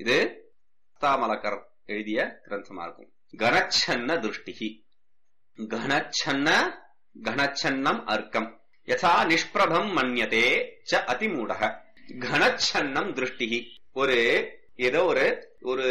இது தாமலக்கர் எழுதிய கிரந்தமா இருக்கும் கணச்சன்ன திருஷ்டிகி கணச்சன்ன கணச்சன்னம் அர்க்கம் யதா நிஷ்பிரபம் மன்யதே ச அதிமூடக கணச்சன்னம் திருஷ்டிகி ஒரு ஏதோ ஒரு ஒரு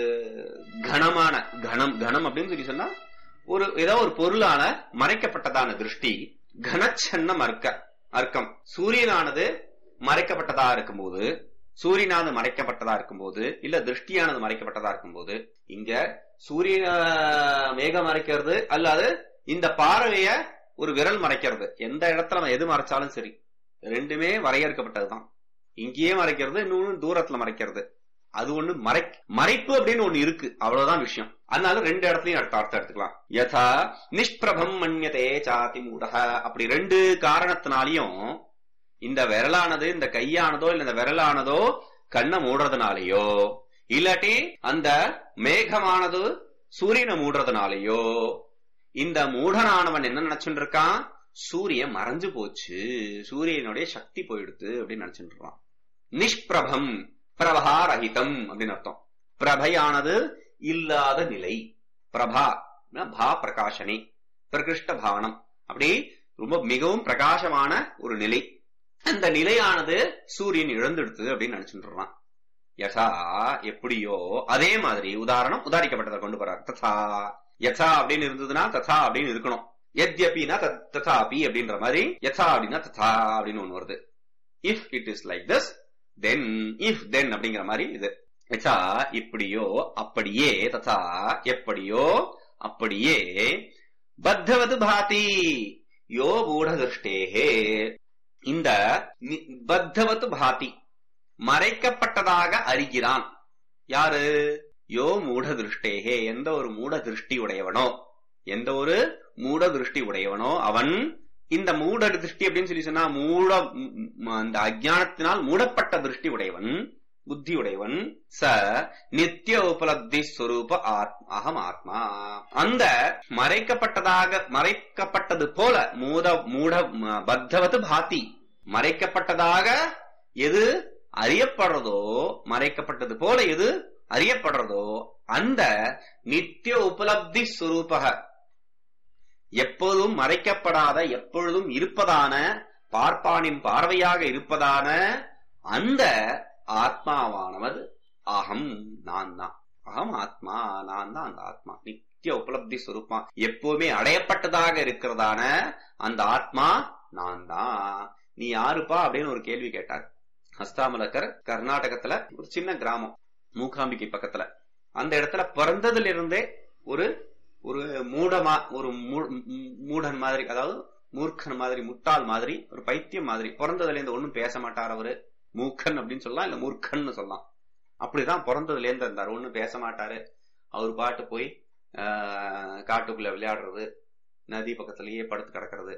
கணமான கணம் கணம் அப்படின்னு சொல்லி சொன்னா ஒரு ஏதோ ஒரு பொருளான மறைக்கப்பட்டதான திருஷ்டி கனச்சன்னம் அர்க்க அர்க்கம் சூரியனானது மறைக்கப்பட்டதா இருக்கும்போது சூரியனானது மறைக்கப்பட்டதா இருக்கும்போது இல்ல திருஷ்டியானது மறைக்கப்பட்டதா இருக்கும்போது இங்க சூரியன் மேகம் மறைக்கிறது அல்லாது இந்த பார்வைய ஒரு விரல் மறைக்கிறது எந்த இடத்துல அவன் எது மறைச்சாலும் சரி ரெண்டுமே வரையறுக்கப்பட்டதுதான் இங்கேயே மறைக்கிறது இன்னொன்னு தூரத்துல மறைக்கிறது அது ஒண்ணு மறை மறைப்பு அப்படின்னு ஒண்ணு இருக்கு அவ்வளவுதான் விஷயம் அதனால ரெண்டு இடத்துலயும் அடுத்த அர்த்தம் எடுத்துக்கலாம் யதா நிஷ்பிரபம் மன்யதே சாதி மூடக அப்படி ரெண்டு காரணத்தினாலையும் இந்த விரலானது இந்த கையானதோ இல்ல இந்த விரலானதோ கண்ணை மூடுறதுனாலயோ இல்லாட்டி அந்த மேகமானது சூரியனை மூடுறதுனாலயோ இந்த மூடனானவன் என்ன நினைச்சுட்டு இருக்கான் சூரியன் மறைஞ்சு போச்சு சூரியனுடைய சக்தி போயிடுத்து அப்படின்னு நினைச்சுட்டு இருக்கான் நிஷ்பிரபம் பிரபாரகிதம் அப்படின்னு அர்த்தம் பிரபையானது இல்லாத நிலை பிரபா பா பிரகாசனே பிரகிருஷ்ட பாவனம் அப்படி ரொம்ப மிகவும் பிரகாசமான ஒரு நிலை அந்த நிலையானது சூரியன் இழந்தெடுத்து அப்படின்னு நினைச்சுட்டு யசா எப்படியோ அதே மாதிரி உதாரணம் உதாரிக்கப்பட்டதை கொண்டு போறார் ததா யசா அப்படின்னு இருந்ததுன்னா ததா அப்படின்னு இருக்கணும் எத்யபினா ததாபி அப்படின்ற மாதிரி யசா அப்படின்னா ததா அப்படின்னு ஒண்ணு வருது if it is like this then if then அப்படிங்கிற மாதிரி இது யசா இப்படியோ அப்படியே ததா எப்படியோ அப்படியே பத்தவது பாதி யோ மூடதிருஷ்டேகே இந்த பத்தவத்து பாதி மறைக்கப்பட்டதாக அறிகிறான் யாரு யோ மூட திருஷ்டேகே எந்த ஒரு மூட திருஷ்டி உடையவனோ எந்த ஒரு மூட திருஷ்டி உடையவனோ அவன் இந்த மூட திருஷ்டி அப்படின்னு சொல்லி சொன்னா மூட அந்த அஜானத்தினால் மூடப்பட்ட திருஷ்டி உடையவன் புத்தி உடையவன் ச நித்திய உபலப்தி ஸ்வரூப அகம் ஆத்மா அந்த மறைக்கப்பட்டதாக மறைக்கப்பட்டது போல மூட மூட பத்தவது பாத்தி மறைக்கப்பட்டதாக எது அறியப்படுறதோ மறைக்கப்பட்டது போல எது அறியப்படுறதோ அந்த நித்திய உபலப்தி சுரூபக எப்போதும் மறைக்கப்படாத எப்பொழுதும் இருப்பதான பார்ப்பானின் பார்வையாக இருப்பதான அந்த ஆத்மாவானவது அகம் நான் தான் அகம் ஆத்மா நான் தான் அந்த ஆத்மா நித்திய உபலப்தி சுரூபமா எப்பவுமே அடையப்பட்டதாக இருக்கிறதான அந்த ஆத்மா நான் தான் நீ யாருப்பா அப்படின்னு ஒரு கேள்வி கேட்டார் ஹஸ்தாமலக்கர் கர்நாடகத்துல ஒரு சின்ன கிராமம் மூகாம்பிகை பக்கத்துல அந்த இடத்துல பிறந்ததுல இருந்தே ஒரு ஒரு மூடமா ஒரு மூடன் மாதிரி அதாவது மூர்க்கன் மாதிரி முட்டாள் மாதிரி ஒரு பைத்தியம் மாதிரி பிறந்ததுல இருந்து ஒன்னும் பேச மாட்டார் அவரு மூக்கன் அப்படின்னு சொல்லலாம் இல்ல மூர்க்கன்னு சொல்லலாம் அப்படிதான் பிறந்ததுல இருந்து இருந்தார் ஒன்னும் பேச மாட்டாரு அவர் பாட்டு போய் காட்டுக்குள்ள விளையாடுறது நதி பக்கத்திலேயே படுத்து கிடக்கிறது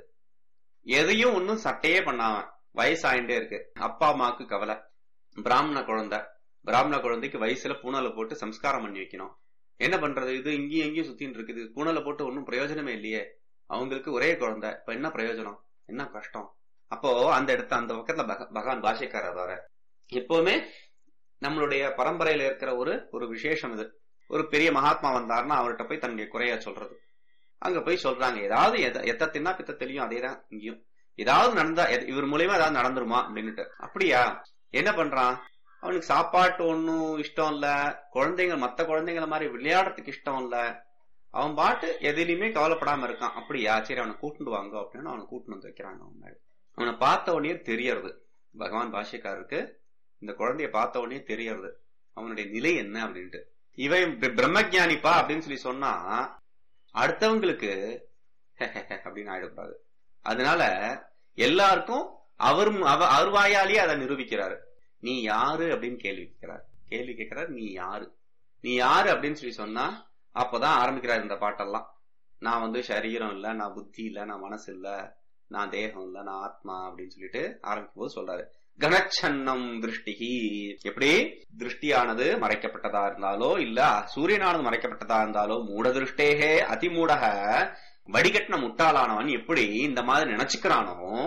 எதையும் ஒன்னும் சட்டையே பண்ணாம வயசாயிண்டே இருக்கு அப்பா அம்மாவுக்கு கவலை பிராமண குழந்தை பிராமண குழந்தைக்கு வயசுல பூனலை போட்டு சம்ஸ்காரம் பண்ணி வைக்கணும் என்ன பண்றது இது இங்கேயும் எங்கேயும் சுத்தின்னு இருக்குது பூனலை போட்டு ஒன்னும் பிரயோஜனமே இல்லையே அவங்களுக்கு ஒரே குழந்தை இப்ப என்ன பிரயோஜனம் என்ன கஷ்டம் அப்போ அந்த இடத்த அந்த பக்கத்துல பகவான் பாஷைக்காரர் வர எப்பவுமே நம்மளுடைய பரம்பரையில இருக்கிற ஒரு ஒரு விசேஷம் இது ஒரு பெரிய மகாத்மா வந்தாருன்னா அவர்கிட்ட போய் தன்னுடைய குறைய சொல்றது அங்க போய் சொல்றாங்க ஏதாவது எத்த தின்னா பித்த தெரியும் அதேதான் இங்கேயும் ஏதாவது நடந்தா இவர் மூலியமா ஏதாவது நடந்துருமா அப்படின்னுட்டு அப்படியா என்ன பண்றான் அவனுக்கு சாப்பாட்டு ஒன்னும் இஷ்டம் இல்ல குழந்தைங்க மத்த குழந்தைங்கள மாதிரி விளையாடுறதுக்கு இஷ்டம் இல்ல அவன் பாட்டு எதிலையுமே கவலைப்படாம இருக்கான் அப்படியா சரி அவனை கூட்டிட்டு வாங்க அப்படின்னு அவனை கூட்டிட்டு வந்து வைக்கிறாங்க அவன் அவனை பார்த்த உடனே தெரியறது பகவான் பாஷைக்காரருக்கு இந்த குழந்தைய பார்த்த உடனே தெரியறது அவனுடைய நிலை என்ன அப்படின்ட்டு இவன் பிரம்மஜானிப்பா அப்படின்னு சொல்லி சொன்னா அடுத்தவங்களுக்கு அப்படின்னு ஆயிடக்கூடாது அதனால எல்லாருக்கும் அவர் அவர் வாயாலேயே அதை நிரூபிக்கிறாரு நீ யாரு அப்படின்னு கேள்வி கேட்கிறார் கேள்வி கேட்கிறார் நீ யாரு நீ யாரு அப்படின்னு சொல்லி சொன்னா அப்பதான் ஆரம்பிக்கிறார் இந்த பாட்டெல்லாம் நான் வந்து சரீரம் இல்ல நான் புத்தி இல்ல நான் மனசு இல்ல நான் தேகம் இல்ல நான் ஆத்மா அப்படின்னு சொல்லிட்டு ஆரம்பிக்கும் போது சொல்றாரு கனச்சன்னம் திருஷ்டிகி எப்படி திருஷ்டியானது மறைக்கப்பட்டதா இருந்தாலோ இல்ல சூரியனானது மறைக்கப்பட்டதா இருந்தாலோ மூட திருஷ்டேகே அதிமூடக வடிகட்டின முட்டாளானவன் எப்படி இந்த மாதிரி நினைச்சுக்கிறானோ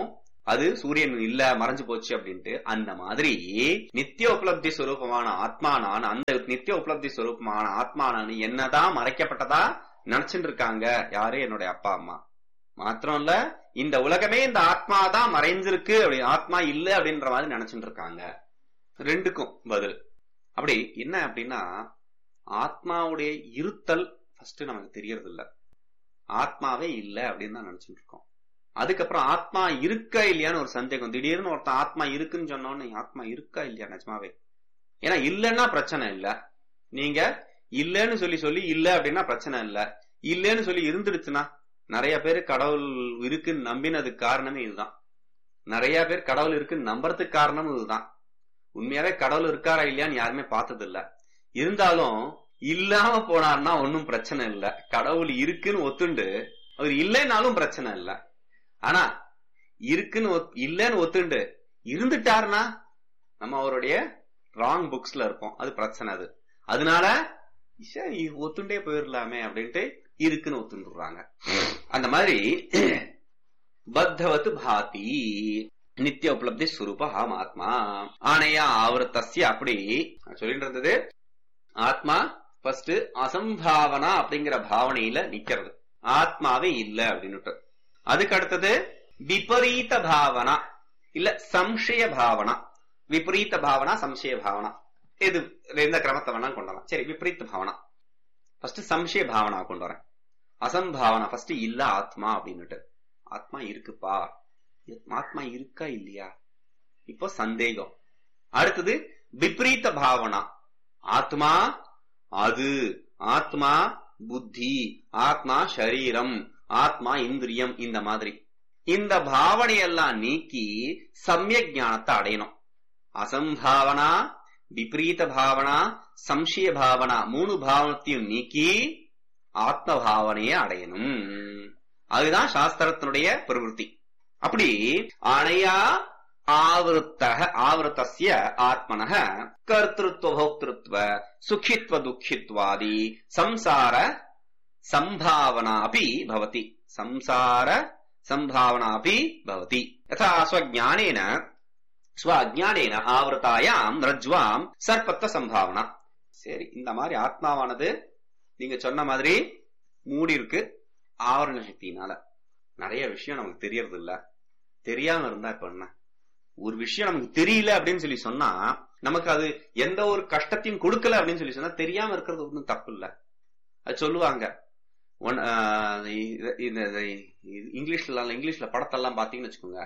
அது சூரியன் இல்ல மறைஞ்சு போச்சு அப்படின்ட்டு அந்த மாதிரி நித்திய உபலப்தி ஸ்வரூபமான ஆத்மானான் அந்த நித்திய உபலப்தி ஸ்வரூபமான ஆத்மானான் என்னதான் மறைக்கப்பட்டதா நினைச்சுட்டு இருக்காங்க யாரு என்னுடைய அப்பா அம்மா மாத்திரம் இல்ல இந்த உலகமே இந்த ஆத்மா தான் மறைஞ்சிருக்கு அப்படி ஆத்மா இல்ல அப்படின்ற மாதிரி நினைச்சுட்டு இருக்காங்க ரெண்டுக்கும் பதில் அப்படி என்ன அப்படின்னா ஆத்மாவுடைய இருத்தல் ஃபர்ஸ்ட் நமக்கு தெரியறது இல்ல ஆத்மாவே இல்ல அப்படின்னு தான் நினைச்சுட்டு இருக்கோம் அதுக்கப்புறம் ஆத்மா இருக்கா இல்லையான்னு ஒரு சந்தேகம் திடீர்னு ஒருத்தன் ஆத்மா இருக்குன்னு சொன்னோன்னு ஆத்மா இருக்கா இல்லையா நிஜமாவே ஏன்னா இல்லைன்னா பிரச்சனை இல்ல நீங்க இல்லன்னு சொல்லி சொல்லி இல்ல அப்படின்னா பிரச்சனை இல்ல இல்லன்னு சொல்லி இருந்துடுச்சுன்னா நிறைய பேர் கடவுள் இருக்குன்னு நம்பினதுக்கு காரணமே இதுதான் நிறைய பேர் கடவுள் இருக்குன்னு நம்புறதுக்கு காரணமும் இதுதான் உண்மையாவே கடவுள் இருக்காரா இல்லையான்னு யாருமே பார்த்தது இல்ல இருந்தாலும் இல்லாம போனார்னா ஒன்னும் பிரச்சனை இல்ல கடவுள் இருக்குன்னு ஒத்துண்டு அவர் இல்லைனாலும் பிரச்சனை இல்ல ஆனா இருக்குன்னு ஒத்- இல்லைன்னு ஒத்துண்டு இருந்துட்டாருன்னா நம்ம அவருடைய ராங் புக்ஸ்ல இருப்போம் அது பிரச்சனை அது அதனால சரி ஒத்துண்டே போயிடலாமே அப்படின்ட்டு இருக்குன்னு ஒத்துண்டுறாங்க அந்த மாதிரி பத்தவத்து பாதி நித்திய உபலப்தி ஸ்வரூப ஆம் ஆத்மா ஆனையா ஆவரத்தஸ்ய அப்படி நான் சொல்லிட்டு இருந்தது ஆத்மா ஃபர்ஸ்ட் அசம்பாவனா அப்படிங்கிற பாவனையில நிக்கிறது ஆத்மாவே இல்ல அப்படின்னுட்டு அதுக்கு அடுத்தது விபரீத பாவனா இல்ல சம்சய பாவனா விபரீத பாவனா சம்சய பாவனா இது எந்த கிரமத்தை வேணா கொண்டு வரலாம் சரி விபரீத பாவனா ஃபர்ஸ்ட் சம்சய பாவனா கொண்டு வரேன் அசம்பாவனா ஃபர்ஸ்ட் இல்ல ஆத்மா அப்படின்னுட்டு ஆத்மா இருக்குப்பா ஆத்மா இருக்கா இல்லையா இப்போ சந்தேகம் அடுத்தது விபரீத பாவனா ஆத்மா அது ஆத்மா புத்தி ஆத்மா சரீரம் ஆத்மா இந்திரியம் இந்த மாதிரி இந்த பாவனையெல்லாம் நீக்கி சமயக் ஞானத்தை அடையணும் அசம்பாவனா விபரீத பாவனா சம்சய பாவனா மூணு பாவனத்தையும் நீக்கி ஆத்ம பாவனையை அடையணும் அதுதான் சாஸ்திரத்தினுடைய பிரவருத்தி அப்படி அணையா ஆவருத்தக ஆவருத்தஸ்ய ஆத்மனः கர்த்திருத்வ போக்திருத்வ சுகித்வ துக்கித்வாதி சம்சார சம்பாவனா अपि भवति संसार संभावना अपि भवति यथा स्वज्ञानेन ஸ்வ அஜானேன ஆவருத்தாயாம் ரஜ்வாம் சர்ப்பத்த சம்பாவனா சரி இந்த மாதிரி ஆத்மாவானது நீங்க சொன்ன மாதிரி மூடி இருக்கு ஆவரண சக்தியினால நிறைய விஷயம் நமக்கு தெரியறது இல்ல தெரியாம இருந்தா இப்ப என்ன ஒரு விஷயம் நமக்கு தெரியல அப்படின்னு சொல்லி சொன்னா நமக்கு அது எந்த ஒரு கஷ்டத்தையும் கொடுக்கல அப்படின்னு சொல்லி சொன்னா தெரியாம இருக்கிறது ஒன்றும் தப்பு இல்ல அது சொல்லுவாங்க ஒன் ஆஹ் இது- இந்த இது இங்கிலீஷ்ல இங்கிலீஷ்ல படத்தெல்லாம் பாத்தீங்கன்னு வச்சுக்கோங்க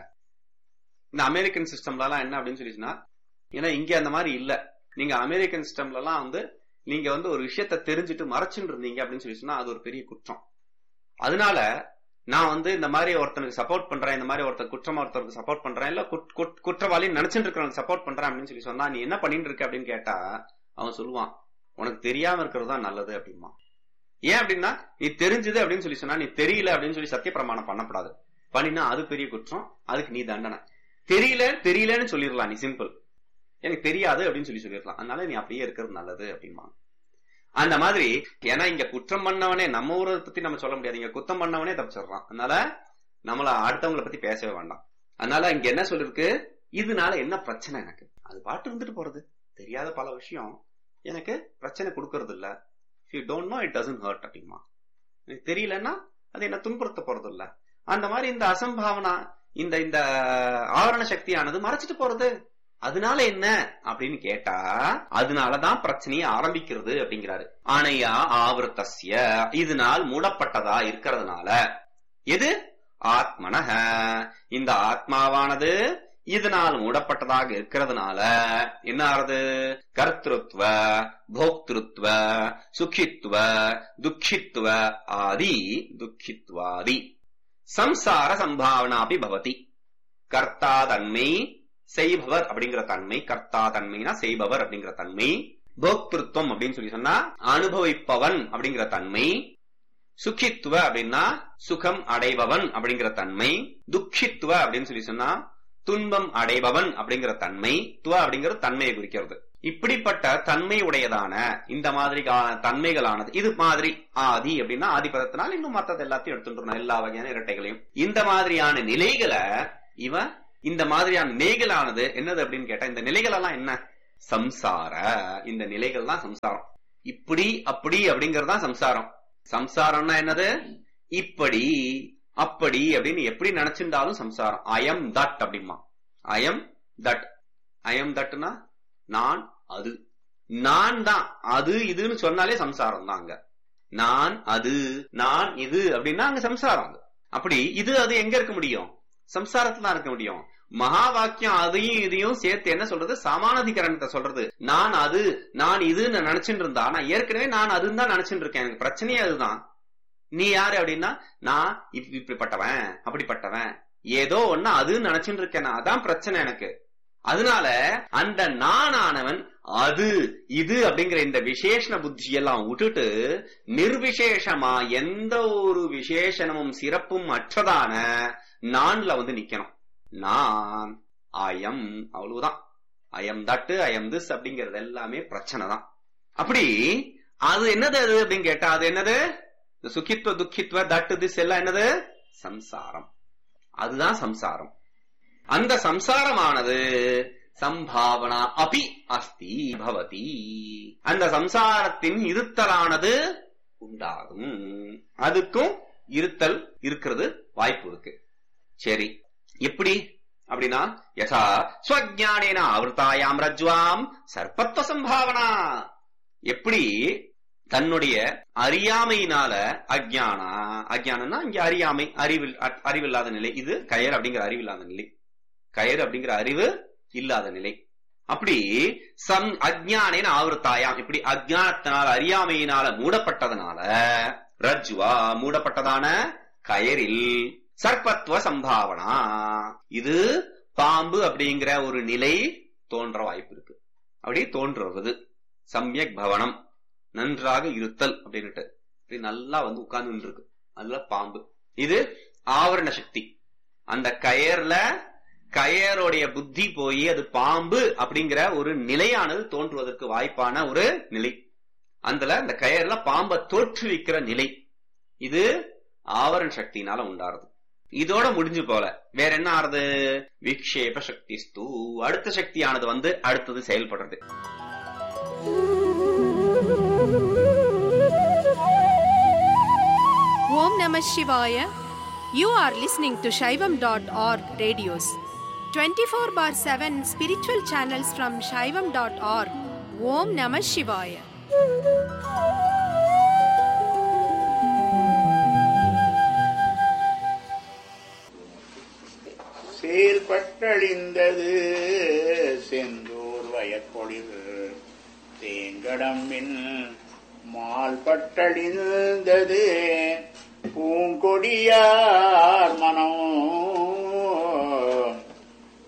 இந்த அமெரிக்கன் சிஸ்டம்ல எல்லாம் என்ன அப்படின்னு சொல்லி சொன்னா ஏன்னா இங்க அந்த மாதிரி இல்ல நீங்க அமெரிக்கன் சிஸ்டம்ல எல்லாம் வந்து நீங்க வந்து ஒரு விஷயத்த தெரிஞ்சுட்டு மறைச்சுட்டு இருந்தீங்க அப்படின்னு சொல்லி சொன்னா அது ஒரு பெரிய குற்றம் அதனால நான் வந்து இந்த மாதிரி ஒருத்தனுக்கு சப்போர்ட் பண்றேன் இந்த மாதிரி ஒருத்தர் குற்றம் ஒருத்தருக்கு சப்போர்ட் பண்றேன் இல்ல குட்- குட்- குற்றவாளி நினைச்சிட்டு இருக்கிறவனுக்கு சப்போர்ட் பண்றேன் அப்படின்னு சொல்லி சொன்னா நீ என்ன பண்ணிட்டு இருக்க அப்படின்னு கேட்டா அவன் சொல்லுவான் உனக்கு தெரியாம இருக்கிறது தான் நல்லது அப்படிமா ஏன் அப்படின்னா நீ தெரிஞ்சது அப்படின்னு சொல்லி சொன்னா நீ தெரியல அப்படின்னு சொல்லி சத்திய பிரமாணம் பண்ணக்கூடாது பண்ணினா அது பெரிய குற்றம் அதுக்கு நீ தண்டனை தெரியல தெரியலன்னு சொல்லிடலாம் நீ சிம்பிள் எனக்கு தெரியாது அப்படின்னு சொல்லி சொல்லிடலாம் அதனால நீ அப்படியே இருக்கிறது நல்லது அப்படிமா அந்த மாதிரி ஏன்னா இங்க குற்றம் பண்ணவனே நம்ம ஊரை பத்தி நம்ம சொல்ல முடியாது இங்க குத்தம் பண்ணவனே தப்பிச்சிடுறான் அதனால நம்மள அடுத்தவங்கள பத்தி பேசவே வேண்டாம் அதனால இங்க என்ன சொல்லிருக்கு இதனால என்ன பிரச்சனை எனக்கு அது பாட்டு இருந்துட்டு போறது தெரியாத பல விஷயம் எனக்கு பிரச்சனை கொடுக்கறது இல்ல you don't know it doesn't hurt அப்படிமா எனக்கு தெரியலன்னா அது என்ன துன்புறுத்த போறது இல்ல அந்த மாதிரி இந்த அசம்பாவனா இந்த இந்த ஆவரண சக்தியானது மறைச்சிட்டு போறது அதனால என்ன அப்படின்னு கேட்டா அதனாலதான் பிரச்சனையை ஆரம்பிக்கிறது அப்படிங்கிறாரு ஆனையா ஆவர்த்தஸ்ய இதனால் மூடப்பட்டதா இருக்கிறதுனால எது ஆத்மனக இந்த ஆத்மாவானது இதனால் மூடப்பட்டதாக இருக்கிறதுனால என்ன ஆறுது கர்த்திருத்வ போக்திருத்வ சுகித்வ துக்கித்வ ஆதி துக்கித்வாதி சம்சார சம்பாவனாபி பவதி கர்த்தா தன்மை செய்பவர் அப்படிங்கிற தன்மை கர்த்தா தன்மைனா செய்பவர் அப்படிங்கிற தன்மை போக்திருத்துவம் அப்படின்னு சொல்லி சொன்னா அனுபவிப்பவன் அப்படிங்கிற தன்மை சுகித்துவ அப்படின்னா சுகம் அடைபவன் அப்படிங்கிற தன்மை துக்கித்துவ அப்படின்னு சொல்லி சொன்னா துன்பம் அடைபவன் அப்படிங்கிற தன்மை துவ அப்படிங்கிறது தன்மையை குறிக்கிறது இப்படிப்பட்ட தன்மை உடையதான இந்த மாதிரி தன்மைகளானது இது மாதிரி ஆதி அப்படின்னா ஆதிபதத்தினால் இன்னும் மத்தது எல்லாத்தையும் எடுத்துட்டு எல்லா வகையான இரட்டைகளையும் இந்த மாதிரியான நிலைகளை இவன் இந்த மாதிரியான நிலைகளானது என்னது அப்படின்னு கேட்டா இந்த நிலைகள் எல்லாம் என்ன சம்சார இந்த நிலைகள் தான் சம்சாரம் இப்படி அப்படி அப்படிங்கறது தான் சம்சாரம் சம்சாரம்னா என்னது இப்படி அப்படி அப்படின்னு எப்படி நினைச்சிருந்தாலும் சம்சாரம் அயம் தட் அப்படிமா அயம் தட் அயம் தட்னா நான் அது நான் தான் அது இதுன்னு சொன்னாலே சம்சாரம் தான் அங்க நான் அது நான் இது அப்படின்னா அங்க சம்சாரம் அங்க. அப்படி இது அது எங்க இருக்க முடியும் சம்சாரத்துல தான் இருக்க முடியும் மகா வாக்கியம் அதையும் இதையும் சேர்த்து என்ன சொல்றது சமானாதிகரணத்தை சொல்றது நான் அது நான் இதுன்னு நினைச்சுட்டு இருந்தா நான் ஏற்கனவே நான் அதுன்னு தான் நினைச்சுட்டு இருக்கேன் எனக்கு பிரச்சனையே அதுதான் நீ யாரு அப்படின்னா நான் இப்ப- இப்படிப்பட்டவன் அப்படிப்பட்டவன் ஏதோ ஒண்ணு அதுன்னு நினைச்சுட்டு இருக்கேன் நான். அதான் பிரச்சனை எனக்கு அதனால அந்த நானானவன் அது இது அப்படிங்கிற இந்த விசேஷண புத்தி எல்லாம் விட்டுட்டு நிர்விசேஷமா எந்த ஒரு விசேஷணமும் சிறப்பும் அற்றதான நான்ல வந்து நிக்கணும் நான் அயம் அவ்வளவுதான் அயம் தட்டு அயம் திஸ் அப்படிங்கிறது எல்லாமே பிரச்சனை தான் அப்படி அது என்னது அது அப்படின்னு கேட்டா அது என்னது இந்த சுகித்வ துக்கித்வ தட்டு திஸ் எல்லாம் என்னது சம்சாரம் அதுதான் சம்சாரம் அந்த சம்சாரமானது சம்பாவனா அபி அஸ்தி பவதி அந்த சம்சாரத்தின் இருத்தலானது உண்டாகும் அதுக்கும் இருத்தல் இருக்கிறது வாய்ப்பு இருக்கு சரி எப்படி அப்படின்னா யசா ஸ்வஜானேன ஆவர்த்தாயாம் ரஜ்வாம் சர்ப்பத்வ சம்பாவனா எப்படி தன்னுடைய அறியாமையினால அஜ்ஞானா அஜ்ஞானம்னா இங்க அறியாமை அறிவில் அ- அறிவில்லாத நிலை இது கயர் அப்படிங்கிற அறிவில்லாத நிலை கயர் அப்படிங்கிற அறிவு இல்லாத நிலை அப்படி சம் அஜ்ஞானேன ஆவர்த்தாயாம் இப்படி அஜ்ஞானத்தினால அறியாமையினால மூடப்பட்டதனால ரஜ்வா மூடப்பட்டதான கயரில் சர்ப்பத்துவ சம்பாவனா இது பாம்பு அப்படிங்கிற ஒரு நிலை தோன்ற வாய்ப்பு இருக்கு அப்படி தோன்றுறது சம்யக் பவனம் நன்றாக இருத்தல் அப்படின்னுட்டு இப்படி நல்லா வந்து உட்கார்ந்து இருக்கு அதுல பாம்பு இது ஆவரண சக்தி அந்த கயர்ல கயருடைய புத்தி போய் அது பாம்பு அப்படிங்கிற ஒரு நிலையானது தோன்றுவதற்கு வாய்ப்பான ஒரு நிலை அதுல அந்த கயர்ல பாம்பை தோற்றுவிக்கிற நிலை இது ஆவரண சக்தியினால உண்டாருது இதோட முடிஞ்சு போல வேற என்ன ஆறுது விக்ஷேப சக்தி ஸ்தூ அடுத்த சக்தியானது வந்து அடுத்தது செயல்படுறது Om Namah Shivaya. You are listening to Shaivam.org radios. 24 bar 7 spiritual channels from Shaivam.org. Om Namah Shivaya. செயல்பட்டழிந்தது செந்தூர் வயற்கொளிர் தேங்கடம்பின் மால் பட்டழிந்தது பூங்கொடியாய்